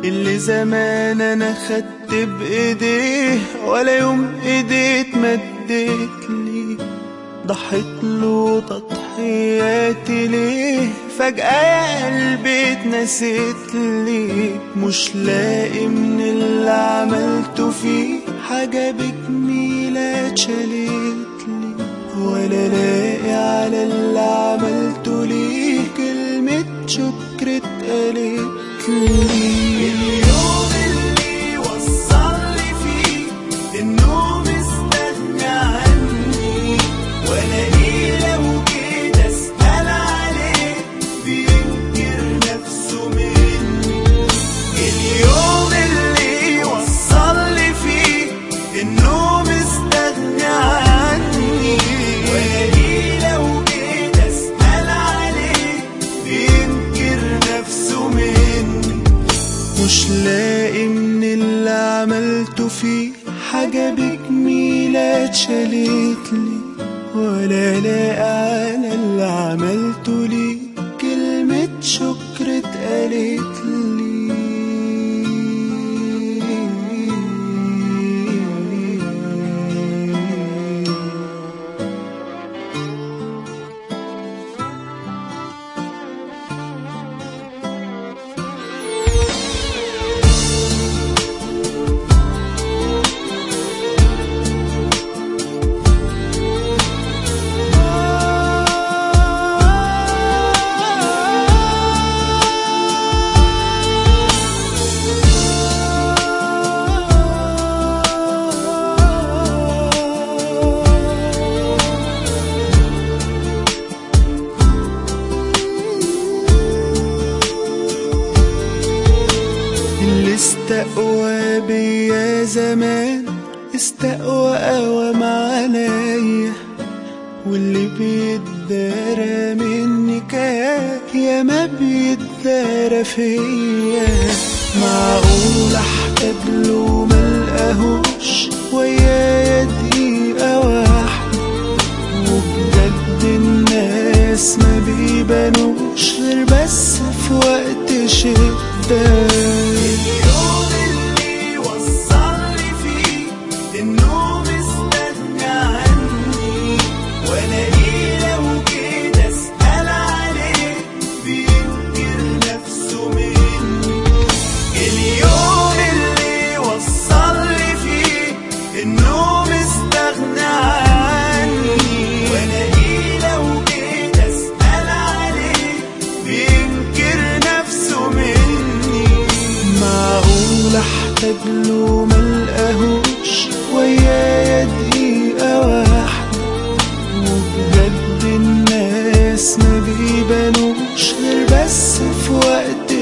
اللي زمان انا خدت بايديه ولا يوم ايديت مدت لي ضحيت له تضحياتي ليه فجأة يا قلبي اتنسيت لي مش لاقي من اللي عملته فيه حاجة بجميلة اتشالت لي ولا لاقي على اللي عملته ليه كلمة شكر اتقالت لي اليوم اللي وصلني فيه انه مستغني عني والاقيه لو جيت اسال عليه بينكر نفسه مني اليوم اللي وصلني فيه انه مستغني عني والاقيه لو جيت اسال عليه بينكر نفسه مني مش لاقي من اللي عملته فيه حاجة بجميلة اتشالت لي ولا لاقي على اللي عملته لي كلمة شكر اتقالت لي اللي استقوى بيا زمان استقوى قوام عليا واللي بيتدارى مني كان يا ما بيتدارى فيا معقول احتاج له ملقاهوش ويايا دقيقة واحدة وبجد الناس ما بيبانوش غير بس في وقت شدة اليوم اللي وصلني فيه انه مستغني عني والاقيه لو جيت اسال عليه بينكر نفسه مني اليوم اللي وصلني فيه انه مستغني عني والاقيه لو جيت اسال عليه بينكر نفسه مني معقول احتاج له ملقاهوش ويايا دقيقة واحدة وبجد الناس ما بيبانوش غير بس في وقت